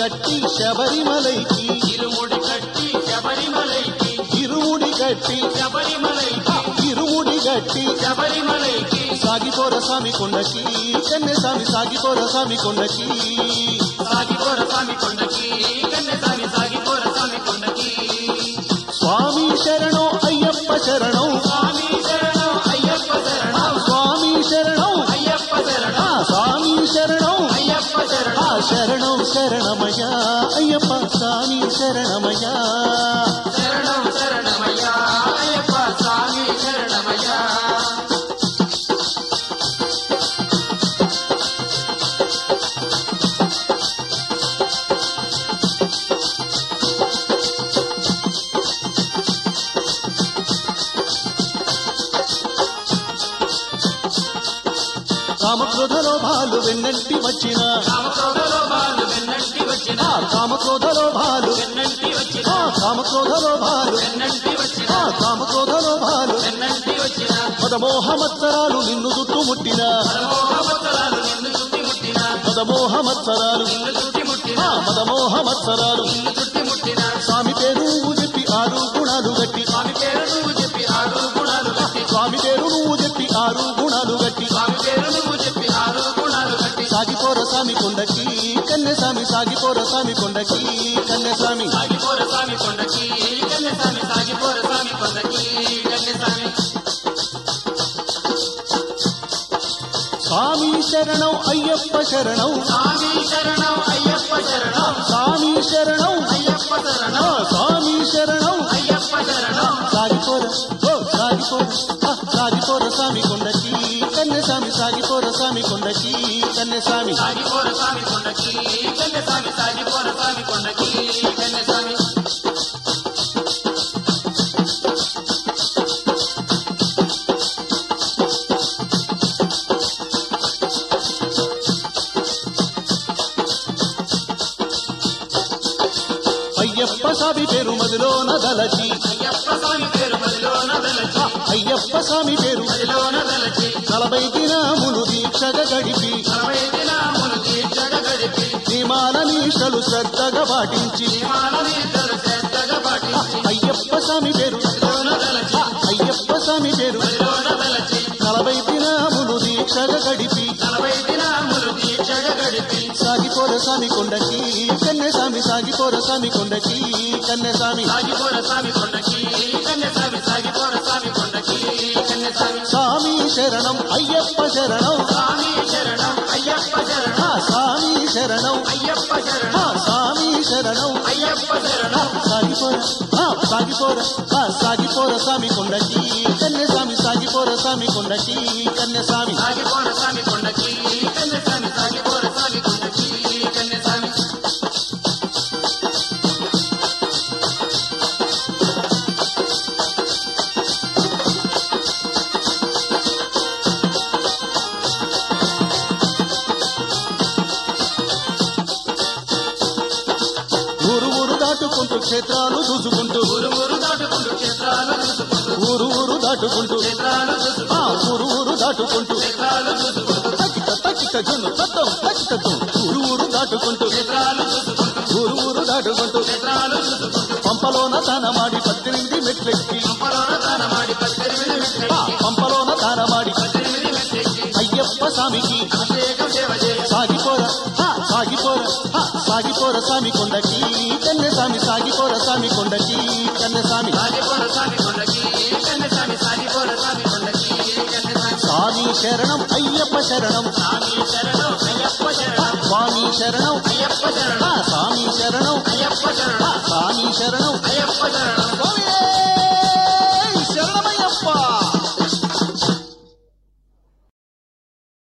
కట్టి శబరిమలైకి ఇరుముడి కట్టి శబరిమలైకి ఇరుముడి కట్టి శబరిమలైకి ఇరుముడి గట్టి శబరిమలైకి సాగిపోర స్వామి కొండకి కన్నె స్వామి సాగిపోర స్వామి కొండకి సాగిపోర స్వామి కొండకి కన్నె స్వామి సాగిపోర స్వామి కొండకి స్వామి శరణం అయ్యప్ప శరణం స్వామి శరణం అయ్యప్ప శరణం స్వామి శరణం అయ్యప్ప ఆ శరణం స్వామి శరణం అయ్యప్ప ఆ శరణం శరణం శరణమయ్యా అయ్యప్ప స్వామి శరణమయ్యా శరణం శరణమయ్యా అయ్యప్ప స్వామి శరణమయ్యా కామక్రోధలో భాలు వెన్నంటి వచ్చిన కామక్రోధలో బాలు వెన్నంటి వచ్చిన ఆ కామక్రోధలో భాలు వెన్నంటి వచ్చిన ఆ కామక్రోధలో భాలు వెన్నంటి వచ్చిన ఆ కామక్రోధలో భాలు వెన్నంటి వచ్చిన పదమోహమత్సరాలు నిన్ను చుట్టుముట్టిన పరమోహమత్తరాలు నిన్ను చుట్టి ముట్టిన పదమోహమత్సరాలు నిన్ను చుట్టి ముట్టిన ఆ పదమోహమత్సరాలు నిన్ను చుట్టి ముట్టిన స్వామి పేరు నువ్వు చెప్పి ఆరు గుణాలు గట్టి స్వామి పేరు నువ్వు చెప్పి ఆరు గుణాలు కట్టి స్వామి పేరు నువ్వు చెప్పి ఆరు గుణాలు గట్టి స్వామి పేరు నువ్వు చెప్పి ఆరు గుణాలు కట్టి సాగిపోర స్వామి కొండకి కన్నె స్వామి సాగిపోర స్వామి కొండకి కన్నె స్వామి సాగిపోర స్వామి కొండకి కన్య స్వామి సాగిపోర స్వామి కొండకి కన్య స్వామి స్వామి శరణం అయ్యప్ప శరణం స్వామి శరణం అయ్యప్ప శరణం స్వామి శరణం అయ్యప్ప ఆ శరణం స్వామి శరణం అయ్యప్ప శరణం సాగిపోర ఓ సాగిపోర ఆ, సాగిపోర స్వామి కొండకి కన్నె స్వామి సాగిపోర స్వామి కొండకి కన్నె స్వామి సాగిపోర స్వామి కొండకి కన్య స్వామి సాగిపోర స్వామి కొండకి కన్య స్వామి అయ్యప్ప స్వామి పేరు మదిలో నదలచి అయ్యప్ప స్వామి పేరు మదిలో నదలచి అయ్యప్ప స్వామి పేరు మదిలో నదలచి నలభై దినాములు దీక్షగా గడిపి నలభై దినాములు తీర్చగ గడిపి నియమాల నీషలు శ్రద్ధగా పాటించి విమానమీతలు శ్రద్ధగా పాటించి అయ్యప్ప స్వామి పేరు మదిలో నదలచి అయ్యప్ప స్వామి పేరు మదిలో నదలచి నలభై దినాములు దీక్షగా గడిపి నలభై దినాములు తీర్చగ గడిపి సాగిపోర స్వామి కొండకి కన్నె స్వామి సాగిపోర స్వామి కొండకి కన్నె స్వామి సాగిపోర స్వామి కొండకి కన్య స్వామి సాగిపోర స్వామి కొండకి కన్య స్వామి స్వామి శరణం అయ్యప్ప శరణం స్వామి శరణం అయ్యప్ప శరణం ఆ స్వామి శరణం అయ్యప్ప ఆ శరణం స్వామి శరణం అయ్యప్ప శరణం సాగిపోర ఆ సాగిపోర ఆ సాగిపోర స్వామి కొండకి కన్నె స్వామి సాగిపోర స్వామి కొండకి కన్నె స్వామి సాగిపోర స్వామి కొండకి కన్య స్వామి సాగిపోర స్వామి కొండకి కన్య స్వామి ఊరు ఊరు దాటుకుంటూ క్షేత్రాలు చూసుకుంటూ ఊరు ఊరు దాటుకుంటూ క్షేత్రాలు చూసుకుంటూ ఊరు ఊరు దాటుకుంటూ క్షేత్రాలు చూసుకుంటూ ఆ ఊరు ఊరు దాటుకుంటూ క్షేత్రాలు చూసుకుంటూ తక్కిట తక్కిట జున్ను తత్తం తక్కిట తుం. ఊరు ఊరు దాటుకుంటూ క్షేత్రాలు చూసుకుంటూ ఊరు ఊరు దాటుకుంటూ క్షేత్రాలు చూసుకుంటూ పంపలోన తానమాడి పద్దెనిమిది మెట్లెక్కి పంపలోన దానమాడి పద్దెనిమిది ఆ మెట్లెక్కి పంపలోన తానమాడి పద్దెనిమిది మెట్లెక్కి అయ్యప్ప స్వామికి అభిషేకం సేవ చేసి సాగిపోర ఆ, సాగిపోర ఆ, సాగిపోర స్వామి కొండకి కన్నె స్వామి సాగిపోర స్వామి కొండకి కన్నె స్వామి సాగిపోర స్వామి కొండకి కన్య స్వామి సాగిపోర స్వామి కొండకి కన్య స్వామి స్వామి శరణం అయ్యప్ప శరణం స్వామి శరణం అయ్యప్ప ఆ, శరణం స్వామి శరణం అయ్యప్ప ఆ, శరణం స్వామి శరణం అయ్యప్ప ఆ, శరణం స్వామి శరణం అయ్యప్ప శరణం